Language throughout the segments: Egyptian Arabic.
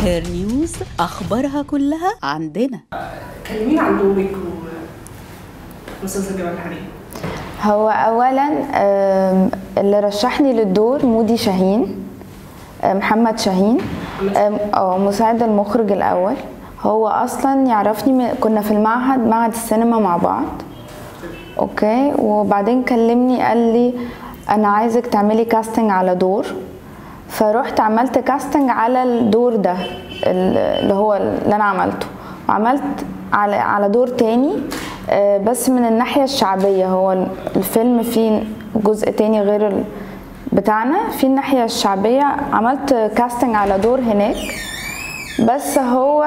هير نيوز أخبارها كلها عندنا كلمينا عن دورك و مسلسل جبل الحريم هو اولا آم، اللي رشحني للدور مودي شاهين آه، محمد شاهين آم، اه مساعد المخرج الاول هو اصلا يعرفني من- كنا في المعهد معهد السينما مع بعض اوكي وبعدين كلمني قال لي انا عايزك تعملي كاستنج على دور فرحت عملت كاستنج على الدور ده ال- اللي هو اللي انا عملته وعملت على على دور تاني آه، بس من الناحية الشعبية هو الفيلم فيه جزء تاني غير ال- بتاعنا في الناحية الشعبية عملت كاستنج على دور هناك بس هو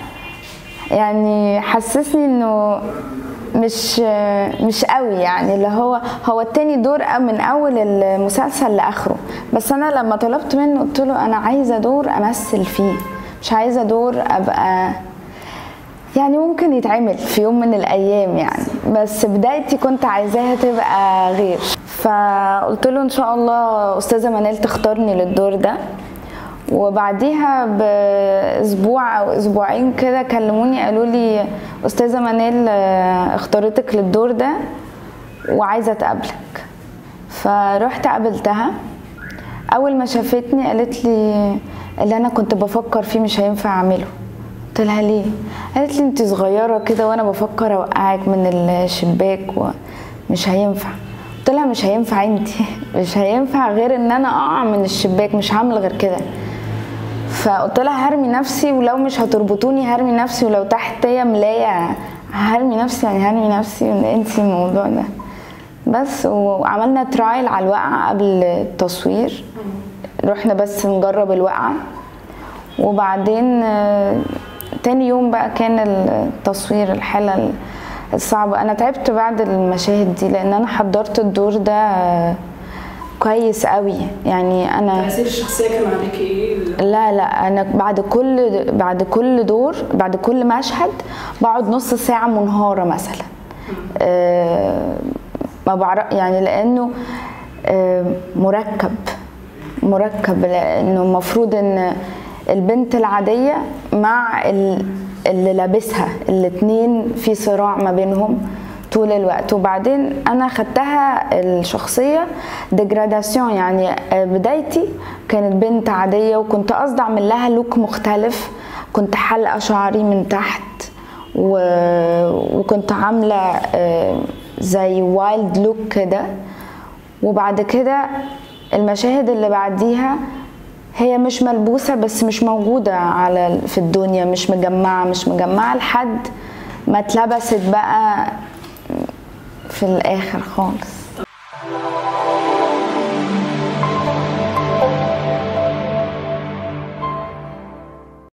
يعني حسسني انه مش مش قوي يعني اللي هو هو التاني دور من اول المسلسل لاخره بس انا لما طلبت منه قلت له انا عايزه دور امثل فيه مش عايزه دور ابقى يعني ممكن يتعمل في يوم من الايام يعني بس بدايتي كنت عايزاها تبقى غير فقلت له ان شاء الله استاذه منال تختارني للدور ده وبعديها باسبوع او اسبوعين كده كلموني قالوا لي استاذه منال آه، اختارتك للدور ده وعايزه تقابلك فرحت قابلتها اول ما شافتني قالت لي اللي انا كنت بفكر فيه مش هينفع اعمله قلت لها ليه قالت لي انت صغيره كده وانا بفكر اوقعك من الشباك ومش هينفع قلت لها مش هينفع انت مش هينفع غير ان انا اقع من الشباك مش هعمل غير كده فقلت لها هرمي نفسي ولو مش هتربطوني هرمي نفسي ولو تحتيا ملايه هرمي نفسي يعني هرمي نفسي انسي الموضوع ده بس وعملنا ترايل على الوقعه قبل التصوير رحنا بس نجرب الوقعه وبعدين آه، تاني يوم بقى كان التصوير الحالة الصعبة أنا تعبت بعد المشاهد دي لأن أنا حضرت الدور ده آه، كويس قوي يعني أنا تأثير الشخصية كان عليك ايه؟ لا لا انا بعد كل بعد كل دور بعد كل مشهد بقعد نص ساعه منهاره مثلا آه، ما بعرف يعني لانه آه، مركب مركب لانه المفروض ان البنت العاديه مع ال- اللي لابسها الاتنين في صراع ما بينهم طول الوقت وبعدين انا خدتها الشخصيه ديجراداسيون يعني آه، بدايتي كانت بنت عاديه وكنت قصدي اعمل لها لوك مختلف كنت حلقه شعري من تحت و... وكنت عامله آه، زي وايلد لوك كده وبعد كده المشاهد اللي بعديها هي مش ملبوسه بس مش موجوده على في الدنيا مش مجمعه مش مجمعه لحد ما اتلبست بقى في الاخر خالص